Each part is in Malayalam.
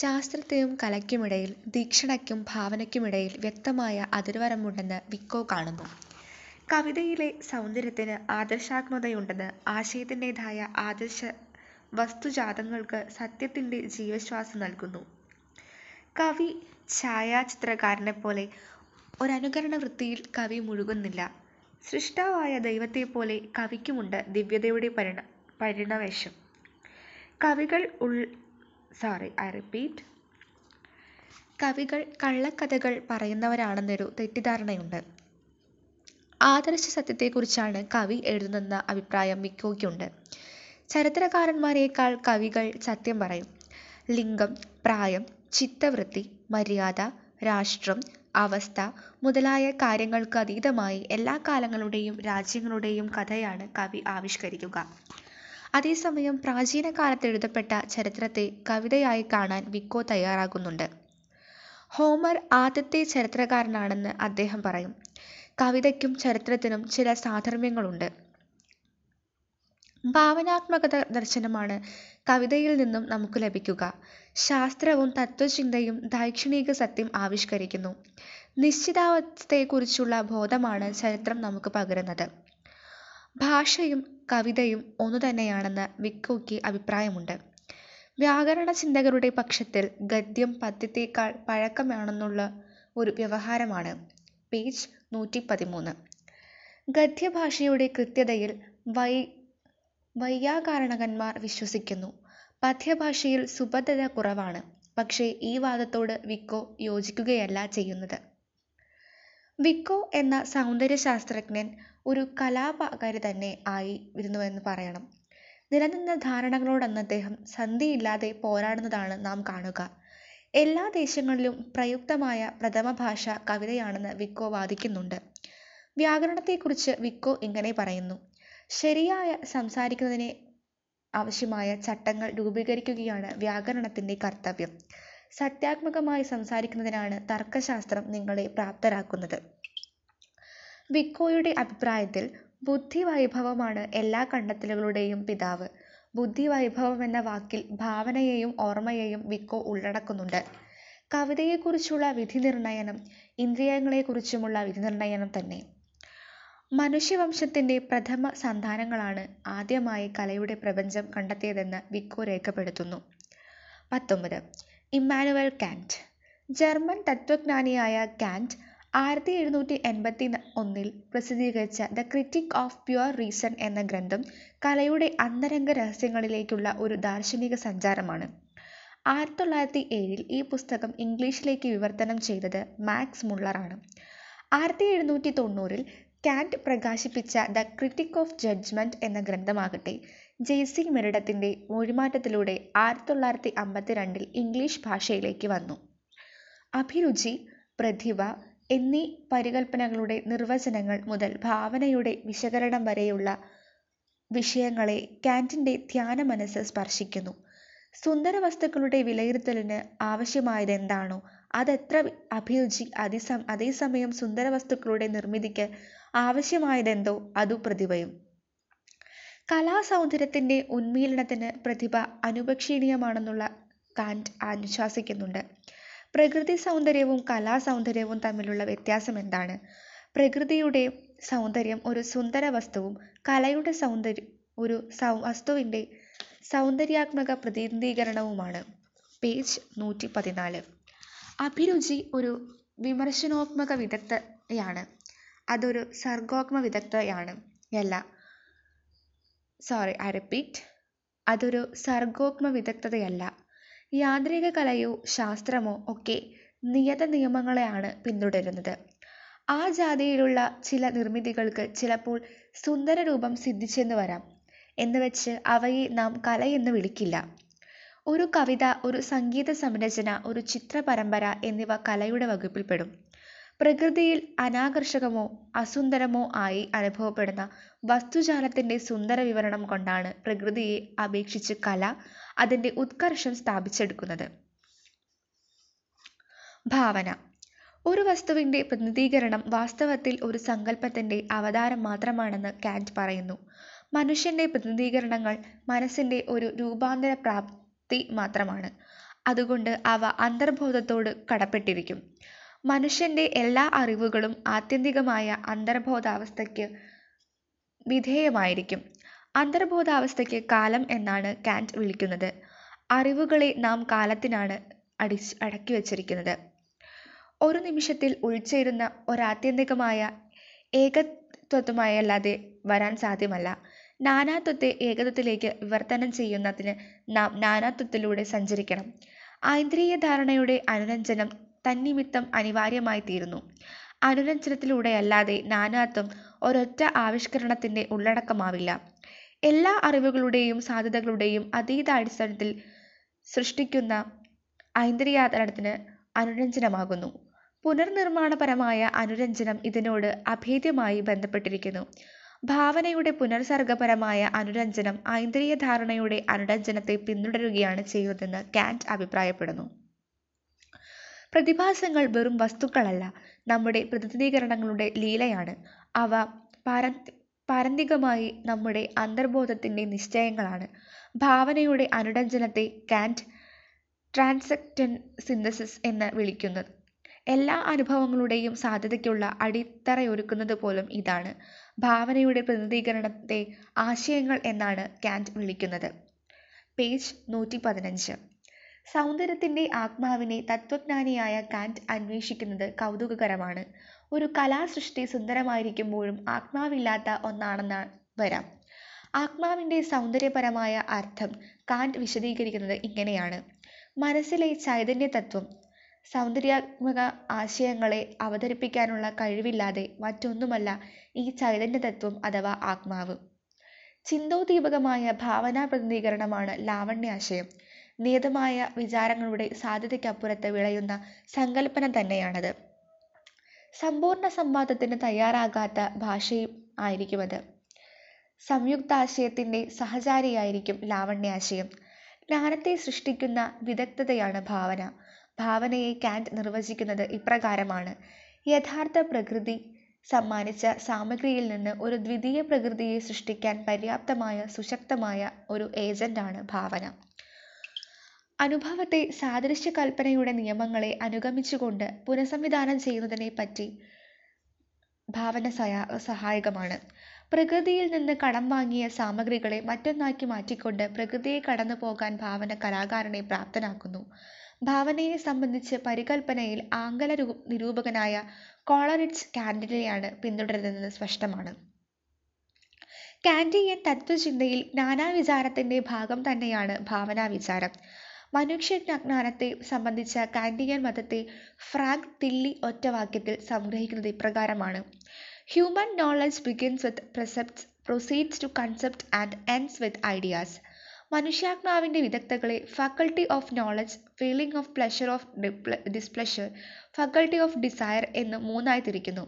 ശാസ്ത്രത്തിനും കലയ്ക്കുമിടയിൽ തീക്ഷ്ണതയ്ക്കും ഭാവനയ്ക്കുമിടയിൽ വ്യക്തമായ അതിർവരമ്പുണ്ടെന്ന് വിക്കോ കാണുന്നു. കവിതയിലെ സൗന്ദര്യത്തിന് ആദർശാത്മകതയുണ്ടെന്ന് ആശയത്തിന്റേതായ ആദർശവസ്തുജാതങ്ങൾക്ക് സത്യത്തിന്റെ ജീവശ്വാസം നൽകുന്നു. കവി ഛായാചിത്രകാരനെപ്പോലെ ഒരനുകരണവൃത്തിയിൽ കവി മുഴുകുന്നില്ല. സ്രഷ്ടാവായ ദൈവത്തെപ്പോലെ കവിക്കുമുണ്ട് ദിവ്യതയുടെ പരിണവേശം. കവികൾ കള്ളക്കഥകൾ പറയുന്നവരാണെന്നൊരു തെറ്റിദ്ധാരണയുണ്ട്. ആദർശസത്യത്തെക്കുറിച്ചാണ് കവി എഴുതുന്നതെന്ന അഭിപ്രായം വിക്കോയ്ക്കുണ്ട്. ചരിത്രകാരന്മാരേക്കാൾ കവികൾ സത്യം പറയും. ലിംഗം, പ്രായം, ചിത്തവൃത്തി, മര്യാദ, രാഷ്ട്രം, അവസ്ഥ മുതലായ കാര്യങ്ങൾക്ക് അതീതമായി എല്ലാ കാലങ്ങളുടെയും രാജ്യങ്ങളുടെയും കഥയാണ് കവി ആവിഷ്കരിക്കുക. അതേസമയം പ്രാചീനകാലത്തെഴുതപ്പെട്ട ചരിത്രത്തെ കവിതയായി കാണാൻ വിക്കോ തയ്യാറാകുന്നുണ്ട്. ഹോമർ ആദ്യത്തെ ചരിത്രകാരനാണെന്ന് അദ്ദേഹം പറയും. കവിതയ്ക്കും ചരിത്രത്തിനും ചില സാധർമ്മ്യങ്ങളുണ്ട്. ഭാവനാത്മക ദർശനമാണ് കവിതയിൽ നിന്നും നമുക്കു ലഭിക്കുക. ശാസ്ത്രവും തത്ത്വചിന്തയും ദൈക്ഷണിക സത്യം ആവിഷ്കരിക്കുന്നു. നിശ്ചിതാവസ്ഥയെക്കുറിച്ചുള്ള ബോധമാണ് ചരിത്രം നമുക്ക് പകരുന്നത്. ഭാഷയും കവിതയും ഒന്നുതന്നെയാണെന്ന് വിക്കോയ്ക്ക് അഭിപ്രായമുണ്ട്. വ്യാകരണചിന്തകരുടെ പക്ഷത്തിൽ ഗദ്യം പദ്യത്തേക്കാൾ പഴക്കമാണെന്നുള്ള ഒരു വ്യവഹാരമാണ്. പേജ് നൂറ്റിപ്പതിമൂന്ന്. ഗദ്യഭാഷയുടെ കൃത്യതയിൽ വൈയാകരണജ്ഞന്മാർ വിശ്വസിക്കുന്നു. പദ്യഭാഷയിൽ സുഭദ്രത കുറവാണ്. പക്ഷേ ഈ വാദത്തോട് വിക്കോ യോജിക്കുകയല്ല ചെയ്യുന്നത്. വിക്കോ എന്ന സൗന്ദര്യശാസ്ത്രജ്ഞൻ ഒരു കലാപകാരി തന്നെ ആയിരുന്നുവെന്ന് പറയണം. നിലനിന്ന ധാരണകളോടന്നദ്ദേഹം സന്ധിയില്ലാതെ പോരാടുന്നതാണ് നാം കാണുക. എല്ലാ ദേശങ്ങളിലും പ്രയുക്തമായ പ്രഥമഭാഷ കവിതയാണെന്ന് വിക്കോ വാദിക്കുന്നുണ്ട്. വ്യാകരണത്തെക്കുറിച്ച് വിക്കോ ഇങ്ങനെ പറയുന്നു. ശരിയായി സംസാരിക്കുന്നതിന് ആവശ്യമായ ചട്ടങ്ങൾ രൂപീകരിക്കുകയാണ് വ്യാകരണത്തിന്റെ കർത്തവ്യം. സത്യാത്മകമായി സംസാരിക്കുന്നതിനാണ് തർക്കശാസ്ത്രം നിങ്ങളെ പ്രാപ്തരാക്കുന്നത്. വിക്കോയുടെ അഭിപ്രായത്തിൽ ബുദ്ധിവൈഭവമാണ് എല്ലാ കണ്ടെത്തലുകളുടെയും പിതാവ്. ബുദ്ധിവൈഭവമെന്ന വാക്കിൽ ഭാവനയെയും ഓർമ്മയെയും വിക്കോ ഉള്ളടക്കുന്നുണ്ട്. കവിതയെക്കുറിച്ചുള്ള വിധിനിർണയം ഇന്ദ്രിയങ്ങളെക്കുറിച്ചുമുള്ള വിധിനിർണയം തന്നെ. മനുഷ്യവംശത്തിന്റെ പ്രഥമ സന്താനങ്ങളാണ് ആദ്യമായി കലയുടെ പ്രപഞ്ചം കണ്ടെത്തിയതെന്ന് വിക്കോ രേഖപ്പെടുത്തുന്നു. പത്തൊമ്പത്. Immanuel Kant. ജർമ്മൻ തത്ത്വജ്ഞാനിയായ കാന്റ് ആയിരത്തിഎഴുന്നൂറ്റി എൺപത്തിയൊന്നിൽ പ്രസിദ്ധീകരിച്ച the critique of pure reason എന്ന ഗ്രന്ഥം കലയുടെ അന്തരംഗ രഹസ്യങ്ങളിലേക്കുള്ള ഒരു ദാർശനിക സഞ്ചാരമാണ്. ആയിരത്തിതൊള്ളായിരത്തിഏഴിൽ ഈ പുസ്തകം ഇംഗ്ലീഷിലേക്ക് വിവർത്തനം ചെയ്തത് മാക്സ് മുള്ളറാണ്. ആയിരത്തിഎഴുന്നൂറ്റിത്തൊണ്ണൂറിൽ കാന്റ് പ്രകാശിപ്പിച്ച ദ ക്രിറ്റിക് ഓഫ് ജഡ്ജ്മെന്റ് എന്ന ഗ്രന്ഥമാകട്ടെ ജെ. സി. മെറിഡത്തിന്റെ മൊഴിമാറ്റത്തിലൂടെ ആയിരത്തിതൊള്ളായിരത്തിഅമ്പത്തിരണ്ടിൽ ഇംഗ്ലീഷ് ഭാഷയിലേക്ക് വന്നു. അഭിരുചി, പ്രതിഭ എന്നീ പരികല്പനകളുടെ നിർവചനങ്ങൾ മുതൽ ഭാവനയുടെ വിശകലനം വരെയുള്ള വിഷയങ്ങളെ കാന്റിന്റെ ധ്യാനമനസ്സ് സ്പർശിക്കുന്നു. സുന്ദരവസ്തുക്കളുടെ വിലയിരുത്തലിന് ആവശ്യമായതെന്താണോ അതത്ര അഭിരുചി അതേസമയം സുന്ദരവസ്തുക്കളുടെ നിർമിതിക്ക് ആവശ്യമായതെന്തോ അതു പ്രതിഭയും. കലാസൗന്ദര്യത്തിന്റെ ഉന്മീലനത്തിന് പ്രതിഭ അനുപക്ഷീയമാണെന്ന് കാന്റ് അനുശാസിക്കുന്നുണ്ട്. പ്രകൃതിസൗന്ദര്യവും കലാസൗന്ദര്യവും തമ്മിലുള്ള വ്യത്യാസമെന്താണ്? പ്രകൃതിയുടെ സൗന്ദര്യം ഒരു സുന്ദരവസ്തുവും കലയുടെ സൗന്ദര്യം ഒരു വസ്തുവിന്റെ സൗന്ദര്യാത്മക പ്രതിനിധീകരണവുമാണ്. പേജ് നൂറ്റിപ്പതിനാല്. അഭിരുചി ഒരു വിമർശനാത്മക വിദഗ്ധതയാണ്. അതൊരു സർഗാത്മകവിദഗ്ധതയല്ല. അതൊരു സർഗാത്മകവിദഗ്ധതയല്ല. യാന്ത്രിക കലയോ ശാസ്ത്രമോ ഒക്കെ നിയതനിയമങ്ങളെയാണ് പിന്തുടരുന്നത്. ആ ജാതിയിലുള്ള ചില നിർമിതികൾക്ക് ചിലപ്പോൾ സുന്ദരരൂപം സിദ്ധിച്ചെന്നു വരാം. എന്നുവച്ച് അവയെ നാം കലയെന്നു വിളിക്കില്ല. ഒരു കവിത, ഒരു സംഗീതസംരചന, ഒരു ചിത്രപരമ്പര എന്നിവ കലയുടെ വകുപ്പിൽപ്പെടും. പ്രകൃതിയിൽ അനാകർഷകമോ അസുന്ദരമോ ആയി അനുഭവപ്പെടുന്ന വസ്തുജാലത്തിന്റെ സുന്ദരവിവരണം കൊണ്ടാണ് പ്രകൃതിയെ അപേക്ഷിച്ച് കല അതിന്റെ ഉത്കർഷം സ്ഥാപിച്ചെടുക്കുന്നത്. ഭാവന. ഒരു വസ്തുവിന്റെ പ്രതിനിധീകരണം വാസ്തവത്തിൽ ഒരു സങ്കല്പത്തിന്റെ അവതാരം മാത്രമാണെന്ന് കാന്റ് പറയുന്നു. മനുഷ്യന്റെ പ്രതിനിധീകരണങ്ങൾ മനസ്സിന്റെ ഒരു രൂപാന്തരപ്രാപ്തി മാത്രമാണ്. അതുകൊണ്ട് അവ അന്തർബോധത്തോട് കടപ്പെട്ടിരിക്കും മനുഷ്യന്റെ എല്ലാ അറിവുകളും ആത്യന്തികമായ അന്തർബോധാവസ്ഥയ്ക്ക് വിധേയമായിരിക്കും അന്തർബോധാവസ്ഥയ്ക്ക് കാലം എന്നാണ് കാന്റ് വിളിക്കുന്നത് അറിവുകളെ നാം കാലത്തിനാണ് അടിച്ച് അടക്കി വച്ചിരിക്കുന്നത് ഒരു നിമിഷത്തിൽ ഉൾച്ചേരുന്ന ഒരാത്യന്തികമായ ഏകത്വത്വമായല്ലാതെ വരാൻ സാധ്യമല്ല നാനാത്വത്തെ ഏകത്വത്തിലേക്ക് വിവർത്തനം ചെയ്യുന്നതിന് നാം നാനാത്വത്തിലൂടെ സഞ്ചരിക്കണം ഐന്ദ്രിയ ധാരണയുടെ അനുരഞ്ജനം തന്നിമിത്തം അനിവാര്യമായി തീരുന്നു അനുരഞ്ജനത്തിലൂടെയല്ലാതെ നാനാത്വം ഒരൊറ്റ ആവിഷ്കരണത്തിന്റെ ഉള്ളടക്കമാവില്ല എല്ലാ അറിവുകളുടെയും സാധ്യതകളുടെയും അതീതാടിസ്ഥാനത്തിൽ സൃഷ്ടിക്കുന്ന ഐന്ദ്രിയാതരണത്തിന് അനുരഞ്ജനമാകുന്നു പുനർനിർമ്മാണപരമായ അനുരഞ്ജനം ഇതിനോട് അഭേദ്യമായി ബന്ധപ്പെട്ടിരിക്കുന്നു ഭാവനയുടെ പുനർസർഗപരമായ അനുരഞ്ജനം ഐന്ദ്രിയ ധാരണയുടെ അനുരഞ്ജനത്തെ പിന്തുടരുകയാണ് ചെയ്യുന്നതെന്ന് കാന്റ് അഭിപ്രായപ്പെടുന്നു പ്രതിഭാസങ്ങൾ വെറും വസ്തുക്കളല്ല നമ്മുടെ പ്രതിനിധീകരണങ്ങളുടെ ലീലയാണ് അവ പാര പാരന്തികമായി നമ്മുടെ അന്തർബോധത്തിന്റെ നിശ്ചയങ്ങളാണ് ഭാവനയുടെ അനുരഞ്ജനത്തെ കാന്റ് ട്രാൻസക്റ്റൻ സിന്തസിസ് എന്ന് വിളിക്കുന്നത് എല്ലാ അനുഭവങ്ങളുടെയും സാധ്യതയ്ക്കുള്ള അടിത്തറയൊരുക്കുന്നത് പോലും ഇതാണ് ഭാവനയുടെ പ്രതിനിധീകരണത്തെ ആശയങ്ങൾ എന്നാണ് കാന്റ് വിളിക്കുന്നത് പേജ് നൂറ്റി പതിനഞ്ച് സൗന്ദര്യത്തിന്റെ ആത്മാവിനെ തത്വജ്ഞാനിയായ കാന്റ് അന്വേഷിക്കുന്നത് കൗതുകകരമാണ് ഒരു കലാസൃഷ്ടി സുന്ദരമായിരിക്കുമ്പോഴും ആത്മാവില്ലാത്ത ഒന്നാണെന്ന് വരാം ആത്മാവിന്റെ സൗന്ദര്യപരമായ അർത്ഥം കാന്റ് വിശദീകരിക്കുന്നത് ഇങ്ങനെയാണ് മനസ്സിലെ ചൈതന്യ തത്വം സൗന്ദര്യാത്മക ആശയങ്ങളെ അവതരിപ്പിക്കാനുള്ള കഴിവില്ലാതെ മറ്റൊന്നുമല്ല ഈ ചൈതന്യ തത്വം അഥവാ ആത്മാവ് ചിന്തോദീപകമായ ഭാവനാ പ്രതിനിധീകരണമാണ് ലാവണ്യാശയം നിയതമായ വിചാരങ്ങളുടെ സാധ്യതയ്ക്കപ്പുറത്ത് വിളയുന്ന സങ്കല്പന തന്നെയാണത് സമ്പൂർണ്ണ സംവാദത്തിന് തയ്യാറാകാത്ത ഭാഷയും ആയിരിക്കുമത് സംയുക്താശയത്തിന്റെ സഹചാരിയായിരിക്കും ലാവണ്യാശയം ജ്ഞാനത്തെ സൃഷ്ടിക്കുന്ന വിദഗ്ധതയാണ് ഭാവന ഭാവനയെ കാന്റ് നിർവചിക്കുന്നത് ഇപ്രകാരമാണ് യഥാർത്ഥ പ്രകൃതി സമ്മാനിച്ച സാമഗ്രിയിൽ നിന്ന് ഒരു ദ്വിതീയ പ്രകൃതിയെ സൃഷ്ടിക്കാൻ പര്യാപ്തമായ സുശക്തമായ ഒരു ഏജന്റാണ് ഭാവന അനുഭവത്തെ സാദൃശ്യ കൽപ്പനയുടെ നിയമങ്ങളെ അനുഗമിച്ചുകൊണ്ട് പുനഃസംവിധാനം ചെയ്യുന്നതിനെ പറ്റി ഭാവന സഹാ സഹായകമാണ് പ്രകൃതിയിൽ നിന്ന് കടം വാങ്ങിയ സാമഗ്രികളെ മറ്റൊന്നാക്കി മാറ്റിക്കൊണ്ട് പ്രകൃതിയെ കടന്നു പോകാൻ ഭാവന കലാകാരനെ പ്രാപ്തനാക്കുന്നു ഭാവനയെ സംബന്ധിച്ച് പരികൽപ്പനയിൽ ആംഗല രൂ- നിരൂപകനായ കോളറിഡ്സ് കാൻഡിനെയാണ് പിന്തുടരുന്നതെന്ന് സ്പഷ്ടമാണ് കാൻഡിയൻ തത്വചിന്തയിൽ ജ്ഞാനാവിചാരത്തിന്റെ ഭാഗം തന്നെയാണ് ഭാവനാ വിചാരം മനുഷ്യജ്ഞാനത്തെ സംബന്ധിച്ച കാൻഡിയൻ മതത്തെ ഫ്രാങ്ക് തില്ലി ഒറ്റവാക്യത്തിൽ സംഗ്രഹിക്കുന്നത് ഇപ്രകാരമാണ് human knowledge begins with percepts proceeds to concept and ends with ideas മനുഷ്യാത്മാവിന്റെ വിദഗ്ധകളെ faculty of knowledge feeling of pleasure of displeasure faculty of desire എന്ന് മൂന്നായി തിരിക്കുന്നു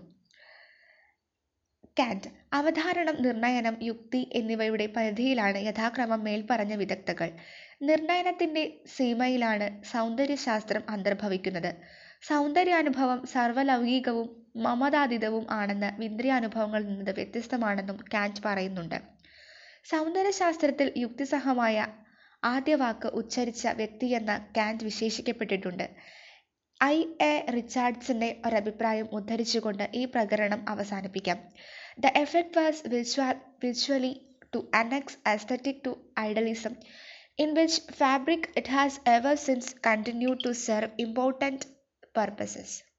കാന്റ് അവധാരണം നിർണയനം യുക്തി എന്നിവയുടെ പരിധിയിലാണ് യഥാക്രമം മേൽപ്പറഞ്ഞ വിദഗ്ധകൾ നിർണയനത്തിന്റെ സീമയിലാണ് സൗന്ദര്യശാസ്ത്രം അന്തർഭവിക്കുന്നത് സൗന്ദര്യാനുഭവം സർവലൗകികവും മമതാതീതവും ആണെന്ന് ഇന്ദ്രിയാനുഭവങ്ങളിൽ നിന്ന് വ്യത്യസ്തമാണെന്നും കാന്റ് പറയുന്നുണ്ട് സൗന്ദര്യശാസ്ത്രത്തിൽ യുക്തിസഹമായ ആദ്യ വാക്ക് ഉച്ചരിച്ച വ്യക്തിയെന്ന കാന്റ് വിശേഷിക്കപ്പെട്ടിട്ടുണ്ട് ഐ എ റിച്ചാർഡ്സിന്റെ ഒരഭിപ്രായം ഉദ്ധരിച്ചുകൊണ്ട് ഈ പ്രകരണം അവസാനിപ്പിക്കാം the effect was visual visually to annex aesthetic to idealism in which fabric it has ever since continued to serve important purposes